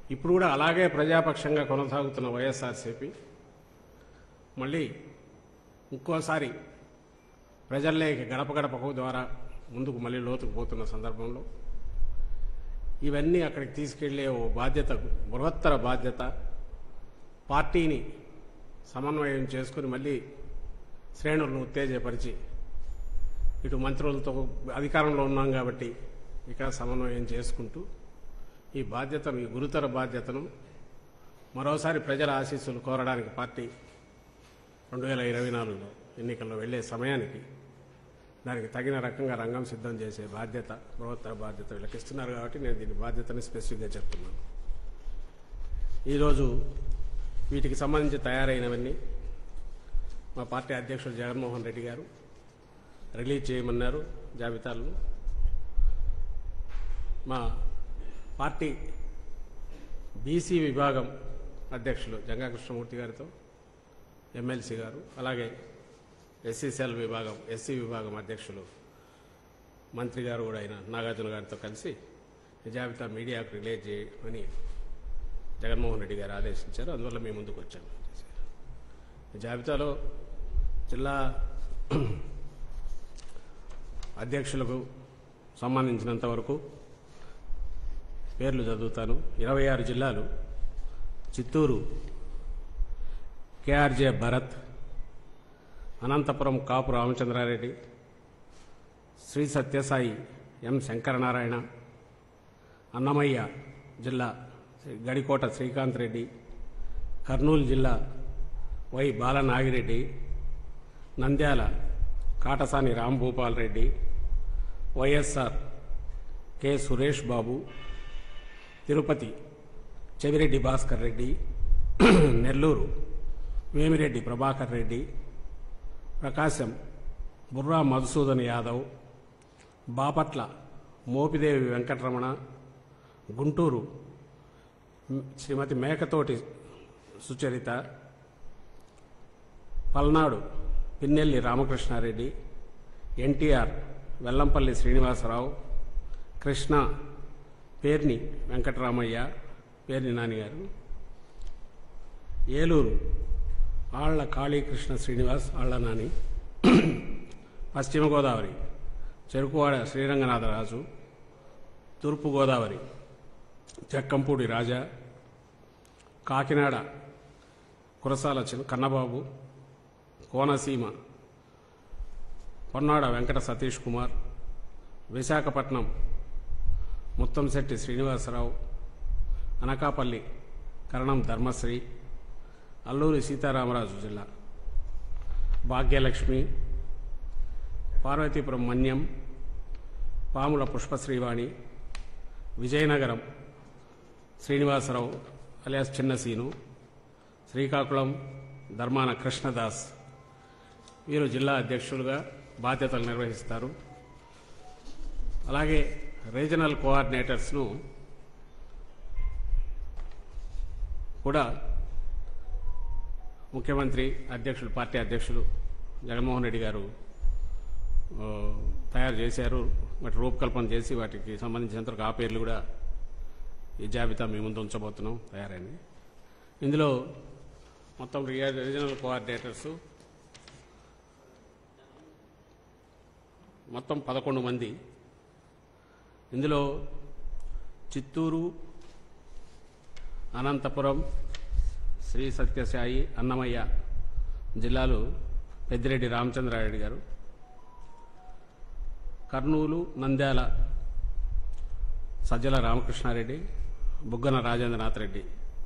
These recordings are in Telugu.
ఇప్పుడు కూడా అలాగే ప్రజాపక్షంగా కొనసాగుతున్న వైఎస్ఆర్సీపీ మళ్ళీ ఇంకోసారి ప్రజల్లోకి గడప గడపకు ద్వారా ముందుకు మళ్ళీ లోతుకు పోతున్న సందర్భంలో ఇవన్నీ అక్కడికి తీసుకెళ్లే ఓ బాధ్యత బృహత్తర బాధ్యత పార్టీని సమన్వయం చేసుకుని మళ్ళీ శ్రేణులను ఉత్తేజపరిచి ఇటు మంత్రులతో అధికారంలో ఉన్నాం కాబట్టి ఇక్కడ సమన్వయం చేసుకుంటూ ఈ బాధ్యతను ఈ గురుతర బాధ్యతను మరోసారి ప్రజల ఆశీస్సులు కోరడానికి పార్టీ రెండు వేల ఇరవై నాలుగులో ఎన్నికల్లో వెళ్లే సమయానికి దానికి తగిన రకంగా రంగం సిద్ధం చేసే బాధ్యత బృహత్తర బాధ్యత వీళ్ళకి ఇస్తున్నారు కాబట్టి నేను దీని బాధ్యతని స్పెసిఫిక్గా చెప్తున్నాను ఈరోజు వీటికి సంబంధించి తయారైనవన్నీ మా పార్టీ అధ్యక్షుడు జగన్మోహన్ రెడ్డి గారు రిలీజ్ చేయమన్నారు జాబితాలను మా పార్టీ బీసీ విభాగం అధ్యక్షులు జంగా కృష్ణమూర్తి గారితో ఎమ్మెల్సీ గారు అలాగే ఎస్సీసీఎల్ విభాగం ఎస్సీ విభాగం అధ్యక్షులు మంత్రి గారు కూడా అయిన నాగార్జున గారితో కలిసి ఈ జాబితా మీడియాకు రిలీజ్ చేయమని జగన్మోహన్ రెడ్డి గారు ఆదేశించారు అందువల్ల మేము ముందుకు వచ్చాము ఈ జాబితాలో జిల్లా అధ్యక్షులకు సంబంధించినంత వరకు పేర్లు చదువుతాను ఇరవై ఆరు జిల్లాలు చిత్తూరు కేఆర్జే భరత్ అనంతపురం కాపు రామచంద్రారెడ్డి శ్రీ సత్యసాయి ఎం శంకరనారాయణ అన్నమయ్య జిల్లా గడికోట శ్రీకాంత్ రెడ్డి కర్నూలు జిల్లా Y Balanagi Reddy Nandyal Katasani Rambhupal Reddy YSR K Suresh Babu Tirupati Chevireddy Bhaskar Reddy Nellore Vemireddy Prabhakar Reddy Prakasam Burra Madhusudan Yadav Bapatla Mopidevi Venkataramana Guntur మ్, శ్రీమతి మేకతోటి సుచరిత పల్నాడు పిన్నెల్లి రామకృష్ణారెడ్డి ఎన్టీఆర్ వెల్లంపల్లి శ్రీనివాసరావు కృష్ణ పేర్ని వెంకటరామయ్య పేర్ని నానిగారు ఏలూరు ఆళ్ల కాళీకృష్ణ శ్రీనివాస్ ఆళ్ల నాని పశ్చిమ గోదావరి చెరుకువాడ శ్రీరంగనాథరాజు తూర్పు గోదావరి చెక్కంపూడి రాజా కాకినాడ కురసాల చి- కన్నబాబు కోనసీమ పొన్నాడ వెంకట సతీష్ కుమార్ విశాఖపట్నం ముత్తంశెట్టి శ్రీనివాసరావు అనకాపల్లి కరణం ధర్మశ్రీ అల్లూరి సీతారామరాజు జిల్లా భాగ్యలక్ష్మి పార్వతీపురం మన్యం పాముల పుష్పశ్రీవాణి విజయనగరం శ్రీనివాసరావు అలియాస్ చిన్నసీను శ్రీకాకుళం ధర్మాన కృష్ణదాస్ వీరు జిల్లా అధ్యక్షులుగా బాధ్యతలు నిర్వహిస్తారు అలాగే రీజనల్ కోఆర్డినేటర్స్ను కూడా ముఖ్యమంత్రి అధ్యక్షులు పార్టీ అధ్యక్షులు జగన్మోహన్ రెడ్డి గారు ఆ, తయారు చేశారు వాటి రూపకల్పన చేసి వాటికి సంబంధించినంతవరకు ఆ పేర్లు కూడా ఈ జాబితా మీ ముందు ఉంచబోతున్నాం తయారైంది ఇందులో మొత్తం రియా- రీజనల్ కోఆర్డినేటర్స్ మొత్తం పదకొండు మంది ఇందులో చిత్తూరు అనంతపురం శ్రీ సత్యసాయి అన్నమయ్య జిల్లాలు పెద్దిరెడ్డి రామచంద్రారెడ్డి గారు కర్నూలు నంద్యాల సజ్జల రామకృష్ణారెడ్డి బుగ్గన రాజేంద్రనాథ్ రెడ్డి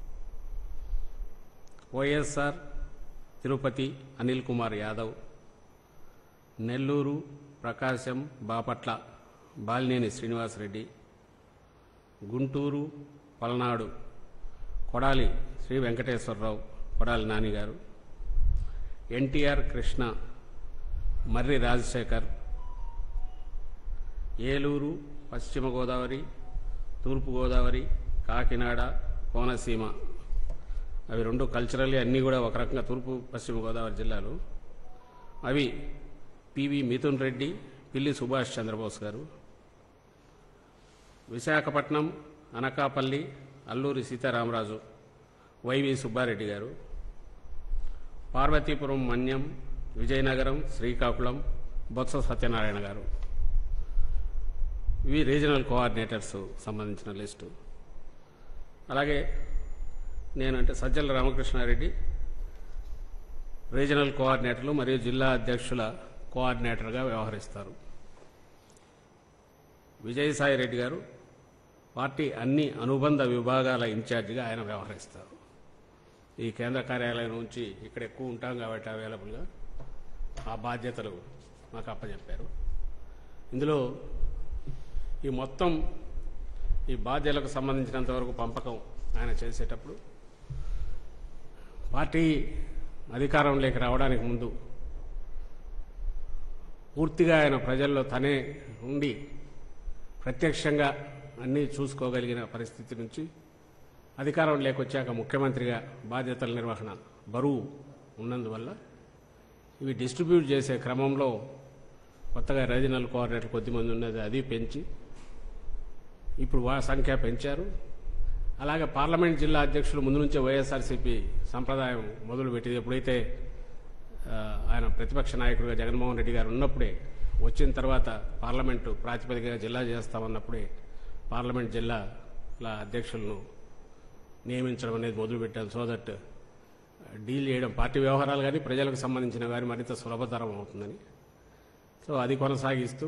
వైఎస్ఆర్ తిరుపతి అనిల్ కుమార్ యాదవ్ నెల్లూరు ప్రకాశం బాపట్ల బాలినేని శ్రీనివాసరెడ్డి గుంటూరు పల్నాడు కొడాలి శ్రీ వెంకటేశ్వరరావు కొడాలి నానిగారు ఎన్టీఆర్ కృష్ణ మర్రి రాజశేఖర్ ఏలూరు పశ్చిమ గోదావరి తూర్పు గోదావరి కాకినాడ కోనసీమ అవి రెండు కల్చరల్లీ అన్నీ కూడా ఒక రకంగా తూర్పు పశ్చిమ గోదావరి జిల్లాలు అవి పివి మిథున్ రెడ్డి పిల్లి సుభాష్ చంద్రబోస్ గారు విశాఖపట్నం అనకాపల్లి అల్లూరి సీతారామరాజు వైవి సుబ్బారెడ్డి గారు పార్వతీపురం మన్యం విజయనగరం శ్రీకాకుళం బొత్స సత్యనారాయణ గారు ఇవి రీజనల్ కోఆర్డినేటర్స్ సంబంధించిన లిస్టు అలాగే నేనంటే సజ్జల రామకృష్ణారెడ్డి రీజనల్ కోఆర్డినేటర్లు మరియు జిల్లా అధ్యక్షుల కోఆర్డినేటర్గా వ్యవహరిస్తారు విజయసాయి రెడ్డి గారు పార్టీ అన్ని అనుబంధ విభాగాల ఇన్ఛార్జిగా ఆయన వ్యవహరిస్తారు ఈ కేంద్ర కార్యాలయం నుంచి ఇక్కడ ఎక్కువ ఉంటాం కాబట్టి అవైలబుల్గా ఆ బాధ్యతలు మాకు అప్పచెప్పారు ఇందులో ఈ మొత్తం ఈ బాధ్యతలకు సంబంధించినంత వరకు పంపకం ఆయన చేసేటప్పుడు పార్టీ అధికారంలోకి రావడానికి ముందు పూర్తిగా ఆయన ప్రజల్లో తనే ఉండి ప్రత్యక్షంగా అన్నీ చూసుకోగలిగిన పరిస్థితి నుంచి అధికారం లేకొచ్చాక ముఖ్యమంత్రిగా బాధ్యతల నిర్వహణ బరువు ఉన్నందువల్ల ఇవి డిస్ట్రిబ్యూట్ చేసే క్రమంలో కొత్తగా రీజనల్ కోఆర్డినేటర్ కొద్దిమంది ఉన్నది అది పెంచి ఇప్పుడు వా సంఖ్య పెంచారు అలాగే పార్లమెంట్ జిల్లా అధ్యక్షులు ముందు నుంచే వైఎస్ఆర్సీపీ సంప్రదాయం మొదలుపెట్టింది ఎప్పుడైతే ఆ, ఆయన ప్రతిపక్ష నాయకుడిగా జగన్మోహన్ రెడ్డి గారు ఉన్నప్పుడే వచ్చిన తర్వాత పార్లమెంటు ప్రాతిపదికగా జిల్లా చేస్తామన్నప్పుడే పార్లమెంట్ జిల్లాల అధ్యక్షులను నియమించడం అనేది మొదలుపెట్టాను సో దట్ డీల్ చేయడం పార్టీ వ్యవహారాలు కానీ ప్రజలకు సంబంధించిన కానీ మరింత సులభతరం అవుతుందని సో అది కొనసాగిస్తూ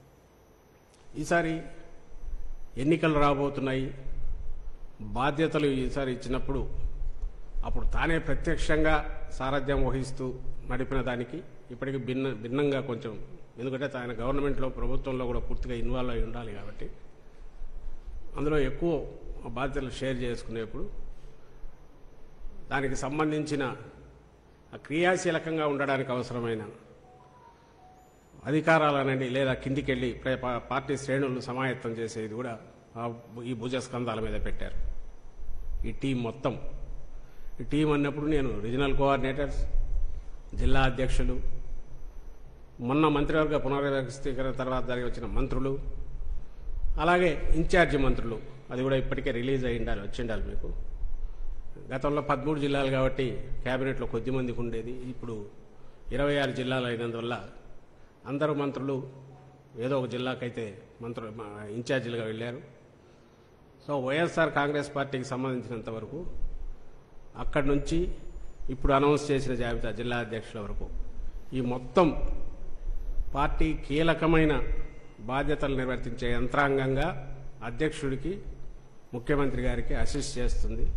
ఈసారి ఎన్నికలు రాబోతున్నాయి బాధ్యతలు ఈసారి ఇచ్చినప్పుడు అప్పుడు తానే ప్రత్యక్షంగా సారథ్యం వహిస్తూ నడిపిన దానికి ఇప్పటికి భిన్న భిన్నంగా కొంచెం ఎందుకంటే ఆయన గవర్నమెంట్లో ప్రభుత్వంలో కూడా పూర్తిగా ఇన్వాల్వ్ అయి ఉండాలి కాబట్టి అందులో ఎక్కువ బాధ్యతలు షేర్ చేసుకునేప్పుడు దానికి సంబంధించిన ఆ క్రియాశీలకంగా ఉండడానికి అవసరమైన అధికారాలనండి లేదా కిందికెళ్ళి ప్ర- పా- పార్టీ శ్రేణులను సమాయత్తం చేసేది కూడా ఆ ఈ భుజస్కంధాల మీద పెట్టారు ఈ టీం మొత్తం ఈ టీం అన్నప్పుడు నేను రీజనల్ కోఆర్డినేటర్స్ జిల్లా అధ్యక్షులు మొన్న మంత్రివర్గ పునర్వ్యవస్థీకరణ తర్వాత జరిగి వచ్చిన మంత్రులు అలాగే ఇన్ఛార్జి మంత్రులు అది కూడా ఇప్పటికే రిలీజ్ అయి ఉండాలి వచ్చి ఉండాలి మీకు గతంలో పదమూడు జిల్లాలు కాబట్టి కేబినెట్లో కొద్ది మందికి ఉండేది ఇప్పుడు ఇరవై ఆరు జిల్లాలు అయినందువల్ల అందరూ మంత్రులు ఏదో ఒక జిల్లాకైతే మంత్రులు మా ఇన్ఛార్జీలుగా వెళ్ళారు సో వైఎస్ఆర్ కాంగ్రెస్ పార్టీకి సంబంధించినంత వరకు అక్కడి నుంచి ఇప్పుడు అనౌన్స్ చేసిన జాబితా జిల్లా అధ్యక్షుల వరకు ఈ మొత్తం పార్టీ కీలకమైన బాధ్యతలు నిర్వర్తించే యంత్రాంగంగా అధ్యక్షుడికి ముఖ్యమంత్రి గారికి అసిస్ట్ చేస్తుంది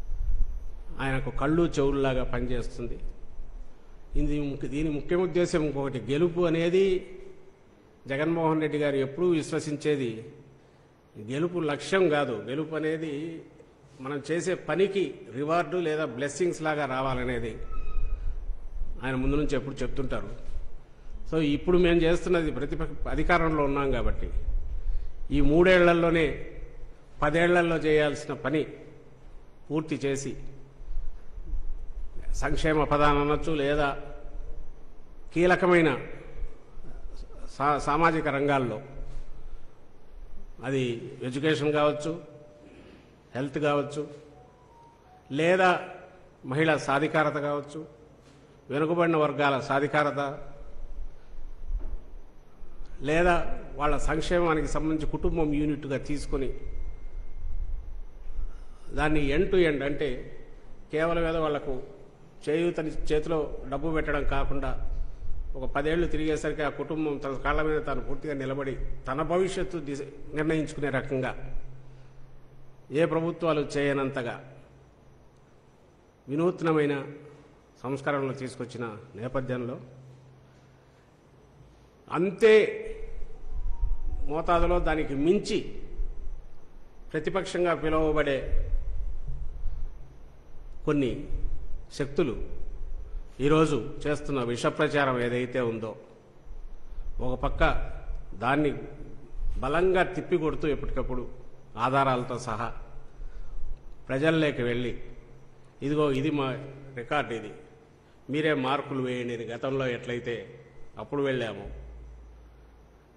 ఆయనకు కళ్ళు చెవుల్లాగా పనిచేస్తుంది ఇది ముఖ్య- దీని ముఖ్య ఉద్దేశం ఇంకొకటి గెలుపు అనేది జగన్మోహన్ రెడ్డి గారు ఎప్పుడూ విశ్వసించేది గెలుపు లక్ష్యం కాదు గెలుపు అనేది మనం చేసే పనికి రివార్డు లేదా బ్లెస్సింగ్స్ లాగా రావాలనేది ఆయన ముందు నుంచి ఎప్పుడు చెప్తుంటారు సో ఇప్పుడు మేము చేస్తున్నది ప్రతిపక్ష అధికారంలో ఉన్నాం కాబట్టి ఈ మూడేళ్లలోనే పదేళ్లలో చేయాల్సిన పని పూర్తి చేసి సంక్షేమ పదాన్ని అనొచ్చు లేదా కీలకమైన సా- సామాజిక రంగాల్లో అది ఎడ్యుకేషన్ కావచ్చు హెల్త్ కావచ్చు లేదా మహిళా సాధికారత కావచ్చు వెనుకబడిన వర్గాల సాధికారత లేదా వాళ్ళ సంక్షేమానికి సంబంధించి కుటుంబం యూనిట్గా తీసుకొని దాన్ని ఎండ్ టు ఎండ్ అంటే కేవలం ఏదో వాళ్లకు చేయూతని చేతిలో డబ్బు పెట్టడం కాకుండా ఒక పదేళ్లు తిరిగేసరికి ఆ కుటుంబం తన కాళ్ళ మీద తాను పూర్తిగా నిలబడి తన భవిష్యత్తు దిశ- నిర్ణయించుకునే రకంగా ఏ ప్రభుత్వాలు చేయనంతగా వినూత్నమైన సంస్కరణలు తీసుకొచ్చిన నేపథ్యంలో అంతే మోతాదులో దానికి మించి ప్రతిపక్షంగా పిలువబడే కొన్ని శక్తులు ఈరోజు చేస్తున్న విష ప్రచారం ఏదైతే ఉందో ఒక పక్క దాన్ని బలంగా తిప్పికొడుతూ ఎప్పటికప్పుడు ఆధారాలతో సహా ప్రజల్లోకి వెళ్ళి ఇదిగో ఇది మా రికార్డు ఇది మీరే మార్కులు వేయండి ఇది గతంలో ఎట్లయితే అప్పుడు వెళ్ళాము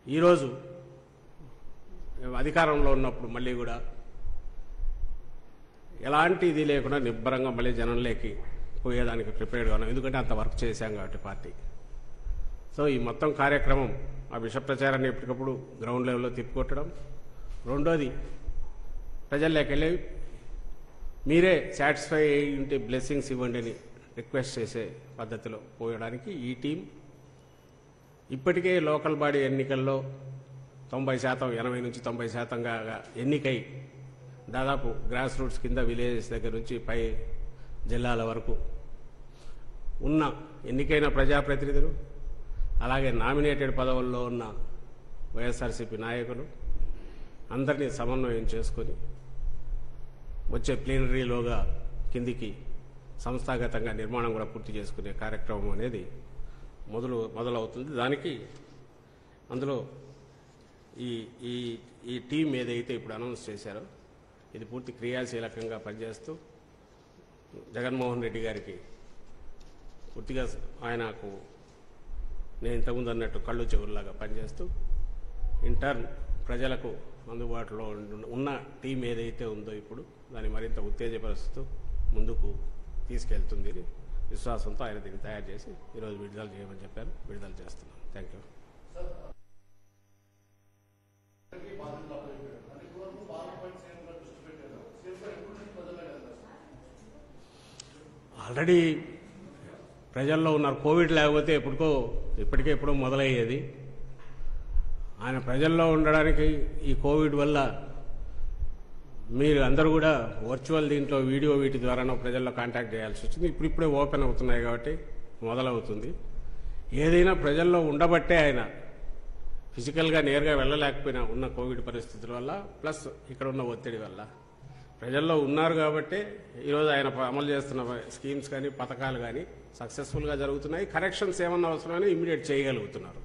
ఈరోజు మేము అధికారంలో ఉన్నప్పుడు మళ్ళీ కూడా ఎలాంటి ఇది లేకుండా నిబ్బరంగా మళ్ళీ జనంలోకి పోయేదానికి ప్రిపేర్డ్గా ఉన్నాం ఎందుకంటే అంత వర్క్ చేశాం కాబట్టి పార్టీ సో ఈ మొత్తం కార్యక్రమం ఆ విష ప్రచారాన్ని ఎప్పటికప్పుడు గ్రౌండ్ లెవెల్లో తిప్పికొట్టడం రెండోది ప్రజల్లోకి వెళ్ళి మీరే సాటిస్ఫై అయ్యి ఉంటే బ్లెస్సింగ్స్ ఇవ్వండి అని రిక్వెస్ట్ చేసే పద్ధతిలో పోయడానికి ఈ టీం ఇప్పటికే లోకల్ బాడీ ఎన్నికల్లో తొంభై శాతం ఎనభై నుంచి తొంభై శాతంగా ఎన్నికై దాదాపు గ్రాస్ రూట్స్ కింద విలేజెస్ దగ్గర నుంచి పై జిల్లాల వరకు ఉన్న ఎన్నికైన ప్రజాప్రతినిధులు అలాగే నామినేటెడ్ పదవుల్లో ఉన్న వైఎస్ఆర్సీపీ నాయకులు అందరినీ సమన్వయం చేసుకొని వచ్చే ప్లీనరీలోగా కిందికి సంస్థాగతంగా నిర్మాణం కూడా పూర్తి చేసుకునే కార్యక్రమం అనేది మొదలు మొదలవుతుంది దానికి అందులో ఈ ఈ ఈ టీం ఏదైతే ఇప్పుడు అనౌన్స్ చేశారో ఇది పూర్తి క్రియాశీలకంగా పనిచేస్తూ జగన్మోహన్ రెడ్డి గారికి పూర్తిగా ఆయనకు నేను ఇంతకుముందు అన్నట్టు కళ్ళు చెవుల్లాగా పనిచేస్తూ ఇంటర్న్ ప్రజలకు అందుబాటులో ఉండు- ఉన్న టీం ఏదైతే ఉందో ఇప్పుడు దాన్ని మరింత ఉత్తేజపరుస్తూ ముందుకు తీసుకెళ్తుంది అని విశ్వాసంతో ఆయన దీన్ని తయారు చేసి ఈరోజు విడుదల చేయమని చెప్పారు విడుదల చేస్తున్నాం థ్యాంక్ యూ ఆల్రెడీ ప్రజల్లో ఉన్నారు కోవిడ్ లేకపోతే ఎప్పటికో ఇప్పటికే ఎప్పుడో మొదలయ్యేది ఆయన ప్రజల్లో ఉండడానికి ఈ కోవిడ్ వల్ల మీరు అందరూ కూడా వర్చువల్ దీంట్లో వీడియో వీటి ద్వారానో ప్రజల్లో కాంటాక్ట్ చేయాల్సి వచ్చింది ఇప్పుడు ఇప్పుడే ఓపెన్ అవుతున్నాయి కాబట్టి మొదలవుతుంది ఏదైనా ప్రజల్లో ఉండబట్టే ఆయన ఫిజికల్గా నేరుగా వెళ్ళలేకపోయినా ఉన్న కోవిడ్ పరిస్థితుల వల్ల ప్లస్ ఇక్కడ ఉన్న ఒత్తిడి వల్ల ప్రజల్లో ఉన్నారు కాబట్టి ఈరోజు ఆయన ప- అమలు చేస్తున్న స్కీమ్స్ కానీ పథకాలు కానీ సక్సెస్ఫుల్గా జరుగుతున్నాయి కరెక్షన్స్ ఏమన్నా అవసరమైనా ఇమీడియట్ చేయగలుగుతున్నారు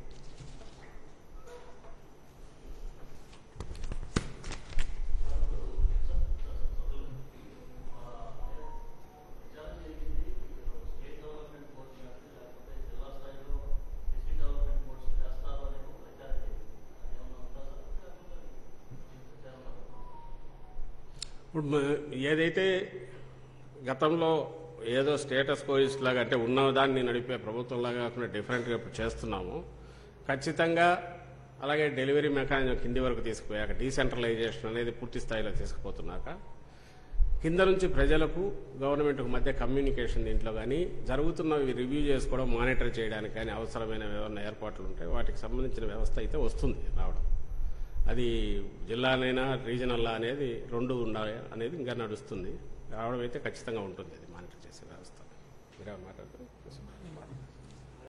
ఇప్పుడు మ- ఏదైతే గతంలో ఏదో స్టేటస్ కోయిస్ట్ లాగా అంటే ఉన్నదాన్ని నడిపే ప్రభుత్వంలాగా కాకుండా డిఫరెంట్గా ఇప్పుడు చేస్తున్నాము ఖచ్చితంగా అలాగే డెలివరీ మెకానిజం కింది వరకు తీసుకుపోయాక డీసెంట్రలైజేషన్ అనేది పూర్తి స్థాయిలో తీసుకుపోతున్నాక కింద నుంచి ప్రజలకు గవర్నమెంట్కు మధ్య కమ్యూనికేషన్ దీంట్లో కానీ జరుగుతున్నవి రివ్యూ చేసుకోవడం మానిటర్ చేయడానికి కానీ అవసరమైన ఏమైనా ఏర్పాట్లు ఉంటాయి వాటికి సంబంధించిన వ్యవస్థ అయితే వస్తుంది రావడం అది జిల్లానైనా రీజనల్ అనేది రెండు ఉండాలి అనేది ఇంకా నడుస్తుంది రావడం అయితే ఖచ్చితంగా ఉంటుంది అది మానిటర్ చేసే వ్యవస్థ మీరే మాట్లాడతారు